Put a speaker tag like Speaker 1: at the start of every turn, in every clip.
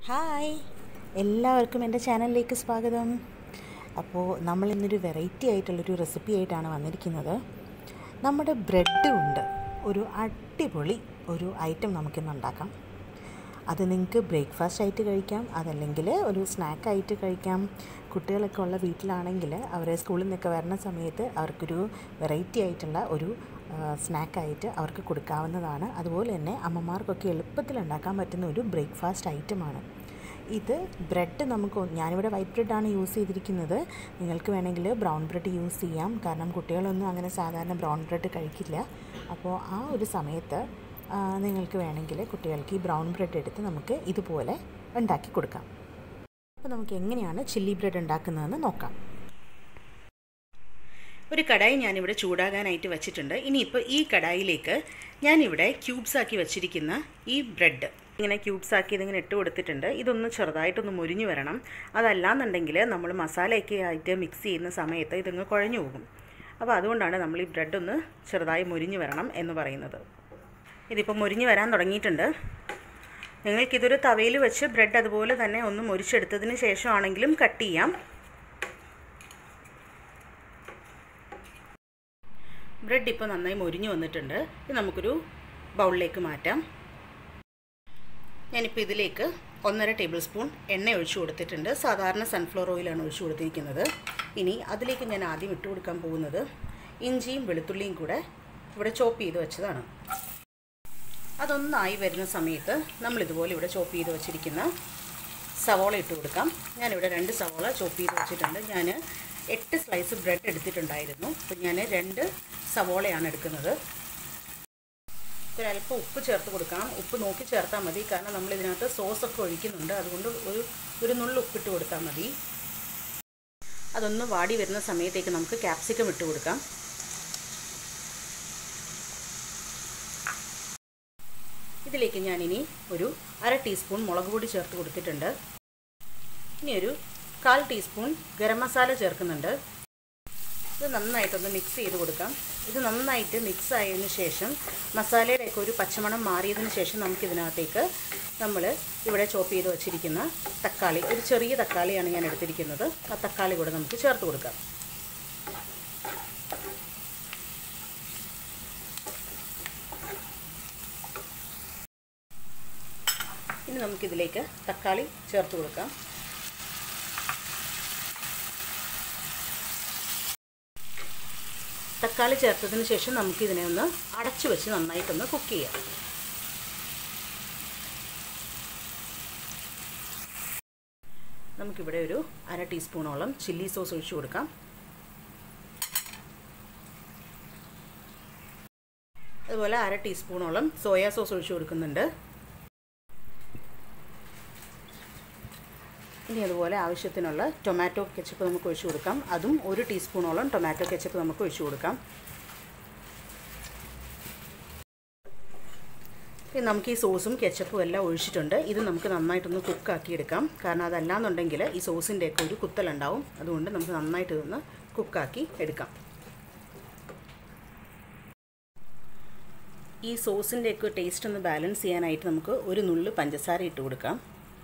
Speaker 1: hi എല്ലാവർക്കും എൻ്റെ ചാനലിലേക്ക് സ്വാഗതം അപ്പോൾ നമ്മൾ ഇന്നൊരു വെറൈറ്റി ആയിട്ടുള്ളൊരു റെസിപ്പി ആയിട്ടാണ് വന്നിരിക്കുന്നത് നമ്മുടെ ബ്രെഡ് കൊണ്ട് ഒരു അടിപൊളി ഒരു ഐറ്റം നമുക്കിന്ന് ഉണ്ടാക്കാം അത് നിങ്ങൾക്ക് ബ്രേക്ക്ഫാസ്റ്റ് ആയിട്ട് കഴിക്കാം അതല്ലെങ്കിൽ ഒരു സ്നാക്കായിട്ട് കഴിക്കാം കുട്ടികളൊക്കെ ഉള്ള വീട്ടിലാണെങ്കിൽ അവരെ സ്കൂളിൽ നിന്നൊക്കെ വരുന്ന സമയത്ത് അവർക്കൊരു വെറൈറ്റി ആയിട്ടുള്ള ഒരു സ്നാക്കായിട്ട് അവർക്ക് കൊടുക്കാവുന്നതാണ് അതുപോലെ തന്നെ അമ്മമാർക്കൊക്കെ എളുപ്പത്തിൽ ഉണ്ടാക്കാൻ പറ്റുന്ന ഒരു ബ്രേക്ക്ഫാസ്റ്റ് ഐറ്റമാണ് ഇത് ബ്രെഡ് നമുക്ക് ഞാനിവിടെ വൈറ്റ് ബ്രെഡാണ് യൂസ് ചെയ്തിരിക്കുന്നത് നിങ്ങൾക്ക് വേണമെങ്കിൽ ബ്രൗൺ ബ്രെഡ് യൂസ് ചെയ്യാം കാരണം കുട്ടികളൊന്നും അങ്ങനെ സാധാരണ ബ്രൗൺ ബ്രെഡ് കഴിക്കില്ല അപ്പോൾ ആ ഒരു സമയത്ത് നിങ്ങൾക്ക് വേണമെങ്കിൽ കുട്ടികൾക്ക് ഈ ബ്രൗൺ ബ്രെഡ് എടുത്ത് നമുക്ക് ഇതുപോലെ ഉണ്ടാക്കി കൊടുക്കാം അപ്പോൾ നമുക്ക് എങ്ങനെയാണ് ചില്ലി ബ്രെഡ് ഉണ്ടാക്കുന്നതെന്ന് നോക്കാം
Speaker 2: ഒരു കടായി ഞാനിവിടെ ചൂടാകാനായിട്ട് വെച്ചിട്ടുണ്ട് ഇനിയിപ്പോൾ ഈ കടായിലേക്ക് ഞാനിവിടെ ക്യൂബ്സ് ആക്കി വെച്ചിരിക്കുന്ന ഈ ബ്രെഡ് ഇങ്ങനെ ക്യൂബ്സ് ആക്കി ഇതിങ്ങനെ ഇട്ട് കൊടുത്തിട്ടുണ്ട് ഇതൊന്ന് ചെറുതായിട്ടൊന്ന് മുരിഞ്ഞു വരണം അതല്ലാന്നുണ്ടെങ്കിൽ നമ്മൾ മസാലയൊക്കെ ആയിട്ട് മിക്സ് ചെയ്യുന്ന സമയത്ത് ഇതിങ്ങ് കുഴഞ്ഞു പോകും അപ്പോൾ അതുകൊണ്ടാണ് നമ്മൾ ഈ ബ്രെഡ് ഒന്ന് ചെറുതായി മുരിഞ്ഞു വരണം എന്ന് പറയുന്നത് ഇതിപ്പോൾ മുരിഞ്ഞു വരാൻ തുടങ്ങിയിട്ടുണ്ട് നിങ്ങൾക്കിതൊരു തവയിൽ വെച്ച് ബ്രെഡ് അതുപോലെ തന്നെ ഒന്ന് മുരിച്ചെടുത്തതിന് ശേഷമാണെങ്കിലും കട്ട് ചെയ്യാം ബ്രെഡ് ഇപ്പോൾ നന്നായി മൊരിഞ്ഞു വന്നിട്ടുണ്ട് ഇത് നമുക്കൊരു ബൗളിലേക്ക് മാറ്റാം ഞാനിപ്പോൾ ഇതിലേക്ക് ഒന്നര ടേബിൾ സ്പൂൺ എണ്ണ ഒഴിച്ചു കൊടുത്തിട്ടുണ്ട് സാധാരണ സൺഫ്ലവർ ഓയിലാണ് ഒഴിച്ചു കൊടുത്തിരിക്കുന്നത് ഇനി അതിലേക്ക് ഞാൻ ആദ്യം ഇട്ട് കൊടുക്കാൻ പോകുന്നത് ഇഞ്ചിയും വെളുത്തുള്ളിയും കൂടെ ഇവിടെ ചോപ്പ് ചെയ്ത് വെച്ചതാണ് അതൊന്നായി വരുന്ന സമയത്ത് നമ്മളിതുപോലെ ഇവിടെ ചോപ്പ് ചെയ്ത് വെച്ചിരിക്കുന്ന സവോള ഇട്ട് കൊടുക്കാം ഞാനിവിടെ രണ്ട് സവോള ചോപ്പ് ചെയ്ത് വെച്ചിട്ടുണ്ട് ഞാൻ എട്ട് സ്ലൈസ് ബ്രെഡ് എടുത്തിട്ടുണ്ടായിരുന്നു അപ്പോൾ ഞാൻ രണ്ട് സവോളയാണ് എടുക്കുന്നത് ഒരല്പം ഉപ്പ് ചേർത്ത് കൊടുക്കാം ഉപ്പ് നോക്കി ചേർത്താൽ മതി കാരണം നമ്മൾ ഇതിനകത്ത് സോസൊക്കെ ഒഴിക്കുന്നുണ്ട് അതുകൊണ്ട് ഒരു ഒരു നുള്ളു ഉപ്പിട്ട് കൊടുത്താൽ മതി അതൊന്ന് വാടി വരുന്ന സമയത്തേക്ക് നമുക്ക് ക്യാപ്സിക്കം ഇട്ട് കൊടുക്കാം ഇതിലേക്ക് ഞാനിനി ഒരു അര ടീസ്പൂൺ മുളക് പൊടി ചേർത്ത് കൊടുത്തിട്ടുണ്ട് ഇനി ഒരു കാൽ ടീസ്പൂൺ ഗരം മസാല ചേർക്കുന്നുണ്ട് ഇത് നന്നായിട്ടൊന്ന് മിക്സ് ചെയ്ത് കൊടുക്കാം ഇത് നന്നായിട്ട് മിക്സ് ആയതിനു ശേഷം മസാലയുടെയൊക്കെ ഒരു പച്ചമണം മാറിയതിന് ശേഷം നമുക്കിതിനകത്തേക്ക് നമ്മൾ ഇവിടെ ചോപ്പ് ചെയ്ത് വച്ചിരിക്കുന്ന തക്കാളി ഒരു ചെറിയ തക്കാളിയാണ് ഞാൻ എടുത്തിരിക്കുന്നത് ആ തക്കാളി കൂടെ നമുക്ക് ചേർത്ത് കൊടുക്കാം ഇനി നമുക്കിതിലേക്ക് തക്കാളി ചേർത്ത് കൊടുക്കാം തക്കാളി ചേർത്തതിന് ശേഷം നമുക്കിതിനെ ഒന്ന് അടച്ചു വെച്ച് നന്നായിട്ടൊന്ന് കുക്ക് ചെയ്യാം നമുക്കിവിടെ ഒരു അര ടീസ്പൂണോളം ചില്ലി സോസ് ഒഴിച്ചു കൊടുക്കാം അതുപോലെ അര ടീസ്പൂണോളം സോയാ സോസ് ഒഴിച്ചു കൊടുക്കുന്നുണ്ട് ഇനി അതുപോലെ ആവശ്യത്തിനുള്ള ടൊമാറ്റോ കെച്ചപ്പ് നമുക്ക് ഒഴിച്ചു കൊടുക്കാം അതും ഒരു ടീസ്പൂണോളം ടൊമാറ്റോ കെച്ചപ്പ് നമുക്ക് ഒഴിച്ചു കൊടുക്കാം ഇനി നമുക്ക് ഈ സോസും കെച്ചപ്പും എല്ലാം ഒഴിച്ചിട്ടുണ്ട് ഇത് നമുക്ക് നന്നായിട്ടൊന്ന് കുക്കാക്കി എടുക്കാം കാരണം അതല്ലാന്നുണ്ടെങ്കിൽ ഈ സോസിൻ്റെയൊക്കെ ഒരു കുത്തലുണ്ടാവും അതുകൊണ്ട് നമുക്ക് നന്നായിട്ട് ഇതൊന്ന് കുക്കാക്കി എടുക്കാം ഈ സോസിൻ്റെയൊക്കെ ടേസ്റ്റ് ഒന്ന് ബാലൻസ് ചെയ്യാനായിട്ട് നമുക്ക് ഒരു നുള്ളു പഞ്ചസാര ഇട്ട് കൊടുക്കാം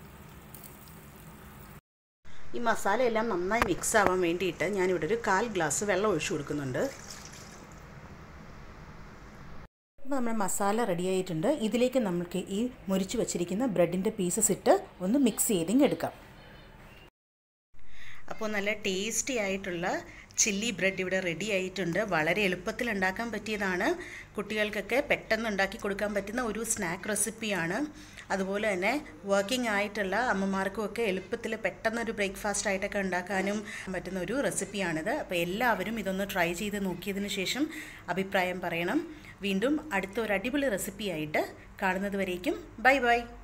Speaker 2: ഈ മസാലയെല്ലാം നന്നായി മിക്സ് ആവാൻ വേണ്ടിയിട്ട് ഞാനിവിടെ ഒരു കാൽ ഗ്ലാസ് വെള്ളം ഒഴിച്ചു കൊടുക്കുന്നുണ്ട് അപ്പോൾ നമ്മുടെ മസാല റെഡി ആയിട്ടുണ്ട് ഇതിലേക്ക് നമുക്ക് ഈ മുരിച്ച് വെച്ചിരിക്കുന്ന ബ്രെഡിൻ്റെ പീസസ് ഇട്ട് ഒന്ന് മിക്സ് ചെയ്തിങ് എടുക്കാം അപ്പോൾ നല്ല ടേസ്റ്റി ആയിട്ടുള്ള ചില്ലി ബ്രെഡ് ഇവിടെ റെഡി ആയിട്ടുണ്ട് വളരെ എളുപ്പത്തിൽ ഉണ്ടാക്കാൻ പറ്റിയതാണ് കുട്ടികൾക്കൊക്കെ പെട്ടെന്ന് ഉണ്ടാക്കി കൊടുക്കാൻ പറ്റുന്ന ഒരു സ്നാക്ക് റെസിപ്പിയാണ് അതുപോലെ തന്നെ വർക്കിംഗ് ആയിട്ടുള്ള അമ്മമാർക്കും ഒക്കെ എളുപ്പത്തിൽ പെട്ടെന്നൊരു ബ്രേക്ക്ഫാസ്റ്റ് ആയിട്ടൊക്കെ ഉണ്ടാക്കാനും പറ്റുന്ന ഒരു റെസിപ്പിയാണിത് അപ്പോൾ എല്ലാവരും ഇതൊന്ന് ട്രൈ ചെയ്ത് നോക്കിയതിന് ശേഷം അഭിപ്രായം പറയണം വീണ്ടും അടുത്ത ഒരു അടിപൊളി റെസിപ്പിയായിട്ട് കാണുന്നത് വരേക്കും ബൈ ബൈ